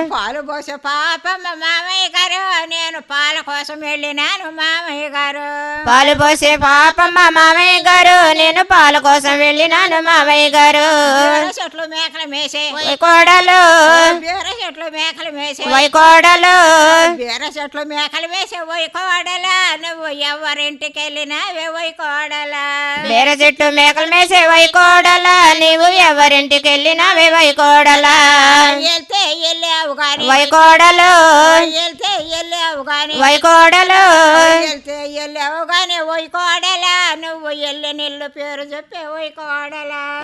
పాలు పోసే పాపమ్మ మామయ్య గారు నేను పాల కోసం వెళ్ళినాను మామయ్య గారు పాలు పోసే పాపమ్మ మామయ్య గారు నేను పాల కోసం వెళ్ళినాను మామయ్య గారు బీర చెట్లు మేకలు మేసే వై కోడలు బీర చెట్లు మేకలు మేసే వై కోడలు బీర చెట్లు మేకలు వేసే పోయి కోడలా నువ్వు ఎవరింటికి వెళ్ళినావే పోయి కోడలా బేర చెట్టు మేకలు మేసే వై కోడలా నీవు ఎవరింటికి వెళ్ళినావే వై కోడలా వెళ్తే వెళ్ళావు గాని వై కోడలు వెళ్తే వెళ్ళావు గాని వై కోడలు వెళ్తే వెళ్ళావు గాని పోయి కోడలా నువ్వు వెళ్ళి నిల్లు పేరు చెప్పే పోయి కోడలా